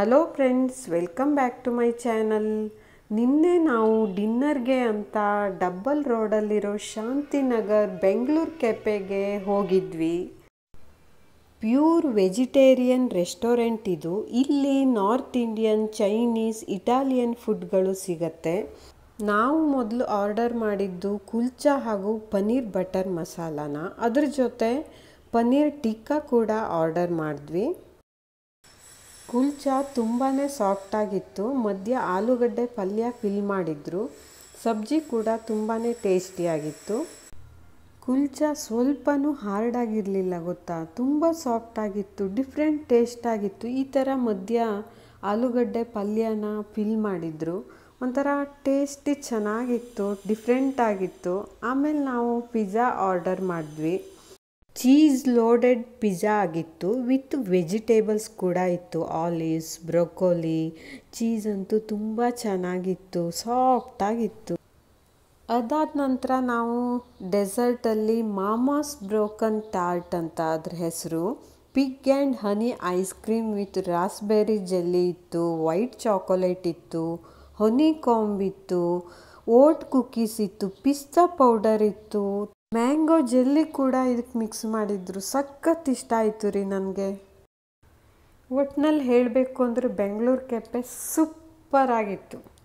hello friends welcome back to my channel ನಿನ್ನೆ ನಾವು ಡಿನ್ನರ್ಗೆ ಅಂತ ಡಬ್ಬಲ್ ರೋಡಲ್ಲಿರೋ ಶಾಂತಿನಗರ್ ಬೆಂಗಳೂರು ಕೆಫೆಗೆ ಹೋಗಿದ್ವಿ ಪ್ಯೂರ್ ವೆಜಿಟೇರಿಯನ್ ರೆಸ್ಟೋರೆಂಟ್ ಇದು ಇಲ್ಲಿ ನಾರ್ತ್ ಇಂಡಿಯನ್ ಚೈನೀಸ್ ಇಟಾಲಿಯನ್ ಫುಡ್ಗಳು ಸಿಗತ್ತೆ ನಾವು ಮೊದಲು ಆರ್ಡರ್ ಮಾಡಿದ್ದು ಕುಲ್ಚಾ ಹಾಗೂ ಪನ್ನೀರ್ ಬಟರ್ ಮಸಾಲಾನ ಅದ್ರ ಜೊತೆ ಪನ್ನೀರ್ ಟಿಕ್ಕಾ ಕೂಡ ಆರ್ಡರ್ ಮಾಡಿದ್ವಿ ಕುಲ್ಚಾ ತುಂಬಾ ಸಾಫ್ಟಾಗಿತ್ತು ಮಧ್ಯ ಆಲೂಗಡ್ಡೆ ಪಲ್ಯ ಫಿಲ್ ಮಾಡಿದ್ರು ಸಬ್ಜಿ ಕೂಡ ತುಂಬಾ ಟೇಸ್ಟಿಯಾಗಿತ್ತು ಕುಲ್ಚಾ ಸ್ವಲ್ಪನೂ ಹಾರ್ಡ್ ಆಗಿರಲಿಲ್ಲ ಗೊತ್ತಾ ತುಂಬ ಸಾಫ್ಟಾಗಿತ್ತು ಡಿಫ್ರೆಂಟ್ ಟೇಸ್ಟ್ ಆಗಿತ್ತು ಈ ಥರ ಮಧ್ಯ ಆಲೂಗಡ್ಡೆ ಪಲ್ಯನ ಫಿಲ್ ಮಾಡಿದ್ರು ಒಂಥರ ಟೇಸ್ಟಿ ಚೆನ್ನಾಗಿತ್ತು ಡಿಫ್ರೆಂಟ್ ಆಗಿತ್ತು ಆಮೇಲೆ ನಾವು ಪಿಜ್ಜಾ ಆರ್ಡರ್ ಮಾಡಿದ್ವಿ ಚೀಸ್ ಲೋಡೆಡ್ ಪಿಜ್ಜಾ ಆಗಿತ್ತು ವಿತ್ ವೆಜಿಟೇಬಲ್ಸ್ ಕೂಡ ಇತ್ತು ಆಲಿವ್ಸ್ ಬ್ರೊಕೋಲಿ ಚೀಸ್ ಅಂತೂ ತುಂಬ ಚೆನ್ನಾಗಿತ್ತು ಸಾಫ್ಟಾಗಿತ್ತು ಅದಾದ ನಂತರ ನಾವು ಡೆಸರ್ಟಲ್ಲಿ ಮಾಮಾಸ್ ಬ್ರೋಕನ್ ಟಾರ್ಟ್ ಅಂತ ಅದ್ರ ಹೆಸರು pig and honey ice cream with raspberry jelly ಇತ್ತು ವೈಟ್ ಚಾಕೊಲೇಟ್ ಇತ್ತು ಹನಿ ಕಾಂಬ್ ಇತ್ತು ಓಟ್ ಕುಕ್ಕೀಸ್ ಇತ್ತು ಪಿಸ್ತಾ ಪೌಡರ್ ಇತ್ತು ಮ್ಯಾಂಗೋ ಜೆಲ್ಲಿ ಕೂಡ ಇದಕ್ಕೆ ಮಿಕ್ಸ್ ಮಾಡಿದ್ರು ಸಖತ್ ಇಷ್ಟ ಆಯಿತು ರೀ ನನಗೆ ಒಟ್ನಲ್ಲಿ ಹೇಳಬೇಕು ಅಂದರೆ ಬೆಂಗಳೂರು ಕೆಫೆ ಸೂಪರ್ ಆಗಿತ್ತು